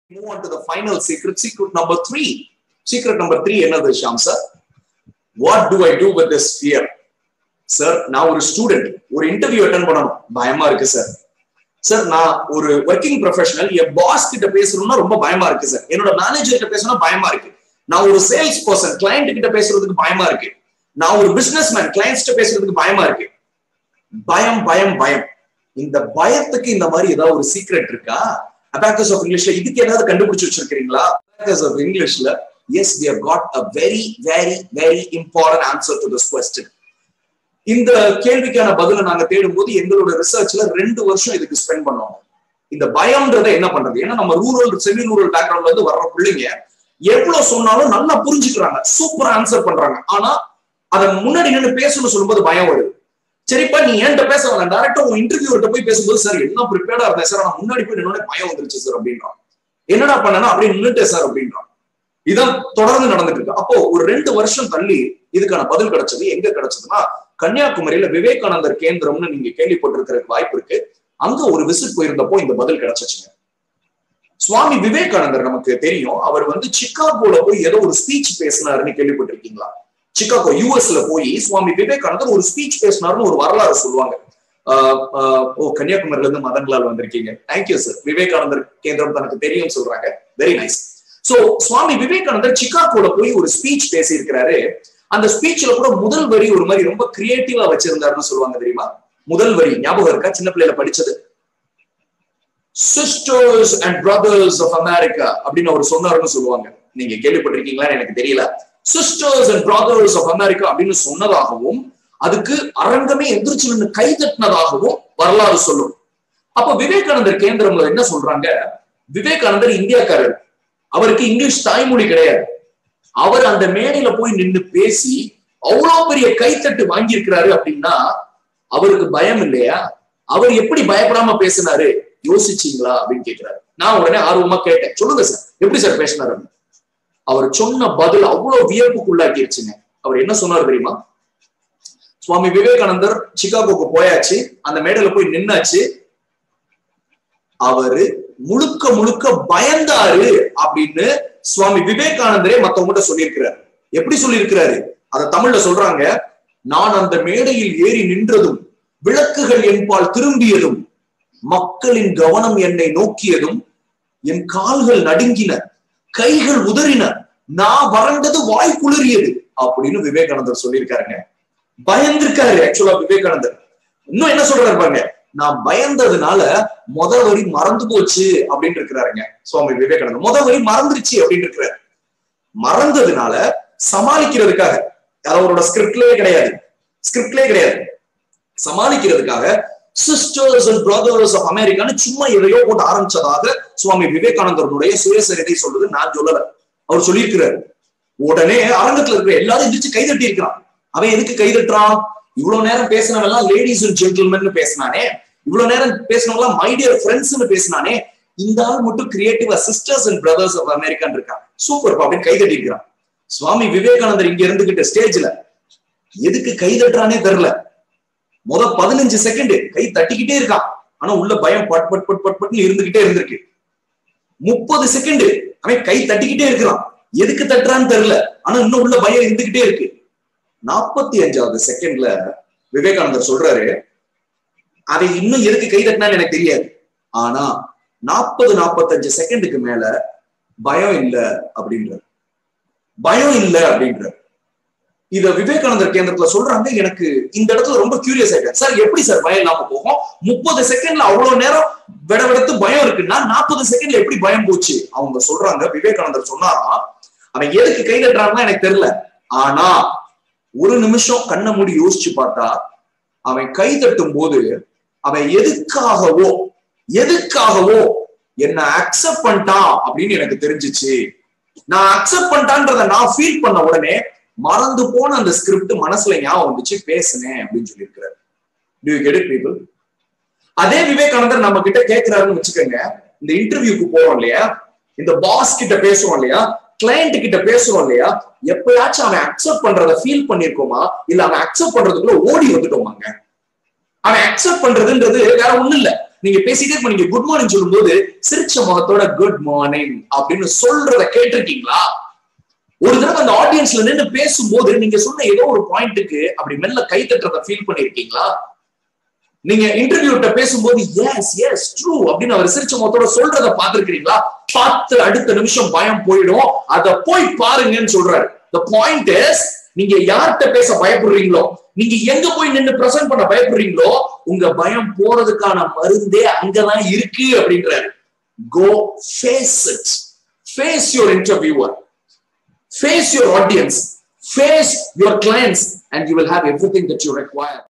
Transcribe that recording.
move on to the final secret, secret number three. Secret number three, என்னது Sham sir what to I do with this fear sir நான் ஒரு student ஒரு interview attend பண்ணணும் பயமா இருக்கு sir sir நான் ஒரு ஒர்க்கிங் ப்ரொஃபஷனல் என் pass கிட்ட பேசணும்னா ரொம்ப பயமா இருக்கு சார் என்னோட மேனேஜர் கிட்ட பேசணும் பயமா இருக்கு நான் ஒரு சேல்ஸ் பர்சன் கிளைண்ட் கிட்ட பேசுறதுக்கு பயமா இருக்கு நான் ஒரு பிசினஸ் மேன் கிளைண்ட்ஸ் கிட்ட பேசுறதுக்கு பயமா இருக்கு பயம் பயம் பயம் இந்த பயத்துக்கு இந்த மாதிரி ஏதாவது ஒரு சீக்ரெட் இருக்கா அபாக்கஸ் ஆஃப் இங்கிலீஷ்ல இதுக்கு ஏதாவது கண்டுபிடிச்சு வச்சிருக்கீங்களா அபாக்கஸ் ஆஃப் இங்கிலீஷ்ல yes we have got a very very very important answer to this question இந்த கேள்விக்கான பதிலை நாங்க தேடும் போது எங்களோட ரிசர்ச்ல ரெண்டு வருஷம் இதுக்கு ஸ்பெண்ட் பண்ணோம் இந்த பயம்ன்றத என்ன பண்றது ஏன்னா நம்ம ரூரல் செமி ரூரல் பேக்ரவுண்ட்ல இருந்து வர்ற பிள்ளைங்க எவ்வளவு சொன்னாலும் நல்லா புரிஞ்சுக்கிறாங்க சூப்பரா ஆன்சர் பண்றாங்க ஆனா அதை முன்னாடி நின்று பேசணும்னு சொல்லும்போது பயம் வருது சரிப்பா நீ என்கிட்ட பேச வேணாம் டேரக்டா உன் இன்டர்வியூட்ட போய் பேசும்போது சார் எல்லாம் ப்ரிப்பேர்டா இருந்தேன் சார் நான் முன்னாடி போய் நின்னோட பயம் வந்துருச்சு சார் அப்படின்றான் என்னடா பண்ணனா அப்படியே நின்னுட்டேன் சார் அப்படின்றான் இதான் தொடர்ந்து நடந்துட்டு இருக்கு அப்போ ஒரு ரெண்டு வருஷம் தள்ளி இதுக்கான பதில் கிடைச்சது எங்க கிடைச்சதுன்னா கன்னியாகுமரியில விவேகானந்தர் கேந்திரம்னு நீங்க கேள்விப்பட்டிருக்கிறதுக்கு வாய்ப்பு இருக்கு அங்க ஒரு விசிட் போயிருந்தப்போ இந்த பதில் கிடைச்சிச்சுங்க சுவாமி விவேகானந்தர் நமக்கு தெரியும் அவர் வந்து சிக்காகோல போய் ஏதோ ஒரு ஸ்பீச் பேசினாருன்னு கேள்விப்பட்டிருக்கீங்களா சிக்காகோ யூஎஸ்ல போய் சுவாமி விவேகானந்தர் ஒரு ஸ்பீச் பேசினாருன்னு ஒரு வரலாறு சொல்லுவாங்க ஓ கன்னியாகுமரியில இருந்து மதன்லால் வந்திருக்கீங்க தேங்க்யூ சார் விவேகானந்தர் கேந்திரம் தனக்கு தெரியும் சொல்றாங்க வெரி நைஸ் சோ சுவாமி விவேகானந்தர் சிக்காகோல போய் ஒரு ஸ்பீச் பேசி இருக்கிறாரு அந்த ஸ்பீச்ல கூட முதல் வரி ஒரு மாதிரி ரொம்ப கிரியேட்டிவா வச்சிருந்தாருன்னு சொல்லுவாங்க தெரியுமா முதல் வரி ஞாபகம் இருக்கா சின்ன பிள்ளையில படிச்சது sisters and brothers of America அப்படின்னு அவர் சொன்னாருன்னு சொல்லுவாங்க நீங்க கேள்விப்பட்டிருக்கீங்களான்னு எனக்கு தெரியல sisters and brothers of America அப்படின்னு சொன்னதாகவும் அதுக்கு அரங்கமே எந்திரிச்சு நின்று கை தட்டினதாகவும் வரலாறு சொல்லும் அப்ப விவேகானந்தர் கேந்திரம்ல என்ன சொல்றாங்க விவேகானந்தர் இந்தியாக்காரர் அவருக்கு இங்கிலீஷ் தாய்மொழி கிடையாது அவர் அந்த மேடையில போய் நின்று பேசி அவ்வளவு பெரிய கைத்தட்டு வாங்கி இருக்கிறாரு அப்படின்னா அவருக்கு பயம் இல்லையா அவர் எப்படி பயப்படாம பேசினாரு யோசிச்சீங்களா அப்படின்னு கேட்கிறாரு நான் உடனே ஆர்வமா கேட்டேன் சொல்லுங்க சார் எப்படி சார் பேசினாரு அவர் சொன்ன பதில் அவ்வளவு வியப்புக்குள்ளாக்கிருச்சுங்க அவர் என்ன சொன்னார் தெரியுமா சுவாமி விவேகானந்தர் சிகாகோக்கு போயாச்சு அந்த மேடையில போய் நின்னாச்சு அவரு முழுக்க முழுக்க பயந்தாரு அப்படின்னு சுவாமி விவேகானந்தரே மத்தவங்கிட்ட சொல்லியிருக்கிறார் எப்படி சொல்லியிருக்கிறாரு அத தமிழ்ல சொல்றாங்க நான் அந்த மேடையில் ஏறி நின்றதும் விளக்குகள் என்பால் திரும்பியதும் மக்களின் கவனம் என்னை நோக்கியதும் என் கால்கள் நடுங்கின கைகள் உதறின நான் வறண்டது வாய் குளிரியது அப்படின்னு விவேகானந்தர் சொல்லியிருக்காருங்க பயந்திருக்காரு ஆக்சுவலா விவேகானந்தர் இன்னும் என்ன சொல்றாரு பாருங்க நான் பயந்ததுனால முத வரி மறந்து போச்சு அப்படின்னு இருக்கிறாருங்க சுவாமி விவேகானந்தர் முத வரி மறந்துருச்சு அப்படின்னு இருக்கிறாரு மறந்ததுனால சமாளிக்கிறதுக்காக அவரோட ஸ்கிரிப்ட்லயே கிடையாது ஸ்கிரிப்ட்லயே கிடையாது சமாளிக்கிறதுக்காக சிஸ்டர்ஸ் அண்ட் பிரதர்ஸ் ஆஃப் அமெரிக்கான்னு சும்மா எதையோ போட்டு ஆரம்பிச்சதாக சுவாமி விவேகானந்தருடைய சுயசரிதை சொல்றது நான் சொல்லல அவர் சொல்லியிருக்கிறாரு உடனே அரங்கத்துல இருக்கிற எல்லாரும் எந்திரிச்சு கைதட்டி இருக்கிறான் அவன் எதுக்கு கைதட்டுறான் இவ்வளவு நேரம் பேசினவெல்லாம் லேடிஸ் அண்ட் ஜென்டில்மென் பேசினானே இவ்வளவு நேரம் பேசினவெல்லாம் மை டியர் ஃப்ரெண்ட்ஸ்னு பேசினானே இந்த ஆள் மட்டும் கிரியேட்டிவா சிஸ்டர்ஸ் அண்ட் பிரதர்ஸ் ஆஃப் அமெரிக்கான் இருக்கான் சூப்பர் அப்படின்னு கைதட்டி இருக்கிறான் சுவாமி விவேகானந்தர் இங்க இருந்துகிட்ட ஸ்டேஜ்ல எதுக்கு கைதட்டுறானே தெரியல முத பதினஞ்சு செகண்ட் கை தட்டிக்கிட்டே இருக்கான் ஆனா உள்ள பயம் பட் பட் பட் பட் பட்னு இருந்துகிட்டே இருந்திருக்கு முப்பது செகண்ட் அவன் கை தட்டிக்கிட்டே இருக்கிறான் எதுக்கு தட்டுறான்னு தெரியல ஆனா இன்னும் உள்ள பயம் இருந்துகிட்டே இருக்கு நாற்பத்தி அஞ்சாவது செகண்ட்ல விவேகானந்தர் சொல்றாரு அதை இன்னும் எதுக்கு கை தட்டினான்னு எனக்கு தெரியாது ஆனா நாற்பது நாற்பத்தஞ்சு செகண்டுக்கு மேல பயம் இல்ல அப்படின்றார் பயம் இல்ல அப்படின்றார் இத விவேகானந்தர் கேந்திரத்துல சொல்றாங்க எனக்கு இந்த இடத்துல ரொம்ப கியூரியஸ் ஆயிட்டேன் சார் எப்படி சார் பயம் இல்லாம போகும் முப்பது செகண்ட்ல அவ்வளவு நேரம் விட விடத்து பயம் இருக்குன்னா நாற்பது செகண்ட்ல எப்படி பயம் போச்சு அவங்க சொல்றாங்க விவேகானந்தர் சொன்னாரா அவன் எதுக்கு கை தட்டுறாருன்னா எனக்கு தெரியல ஆனா ஒரு நிமிஷம் கண்ணை மூடி யோசிச்சு பார்த்தா அவன் கை தட்டும் போது அவன் எதுக்காகவோ எதுக்காகவோ என்ன அக்செப்ட் பண்ணிட்டான் அப்படின்னு எனக்கு தெரிஞ்சிச்சு நான் அக்செப்ட் பண்ணிட்டான்றத நான் ஃபீல் பண்ண உடனே மறந்து போன அந்த ஸ்கிரிப்ட் மனசுல ஞாபகம் வந்துச்சு பேசுனேன் அப்படின்னு சொல்லியிருக்கிறாரு டு கெட் இட் பீப்புள் அதே விவேகானந்தர் நம்ம கிட்ட கேட்கிறாருன்னு வச்சுக்கோங்க இந்த இன்டர்வியூக்கு போறோம் இல்லையா இந்த பாஸ் கிட்ட பேசுறோம் இல்லையா கிளைண்ட் கிட்ட பேசுறோம் இல்லையா எப்பயாச்சும் அவன் அக்செப்ட் பண்றத ஃபீல் பண்ணிருக்கோமா இல்ல அவன் அக்செப்ட் பண்றதுக்குள்ள ஓடி வந்துட்டோமாங்க அவன் அக்செப்ட் பண்றதுன்றது வேற ஒண்ணும் இல்ல நீங்க பேசிட்டே இருப்ப நீங்க குட் மார்னிங் சொல்லும்போது சிரிச்ச முகத்தோட குட் மார்னிங் அப்படின்னு சொல்றத கேட்டிருக்கீங்களா ஒரு தடவை அந்த ஆடியன்ஸ்ல நின்று பேசும்போது நீங்க சொன்ன ஏதோ ஒரு பாயிண்ட்டுக்கு அப்படி மெல்ல கை தட்டுறத ஃபீல் பண்ணிருக்கீங்களா நீங்க இன்டர்வியூட்ட பேசும்போது எஸ் எஸ் ட்ரூ அப்படின்னு அவர் சிரிச்ச முகத்தோட சொல்றத பாத்துருக்கீங்களா பார்த்து அடுத்த நிமிஷம் பயம் போயிடும் அத போய் பாருங்கன்னு சொல்றாரு த பாயிண்ட் இஸ் நீங்க யார்கிட்ட பேச பயப்படுறீங்களோ நீங்க எங்க போய் நின்று பிரசன்ட் பண்ண பயப்படுறீங்களோ உங்க பயம் போறதுக்கான மருந்தே அங்கதான் இருக்கு அப்படின்றாரு go face it face your interviewer face your audience face your clients and you will have everything that you require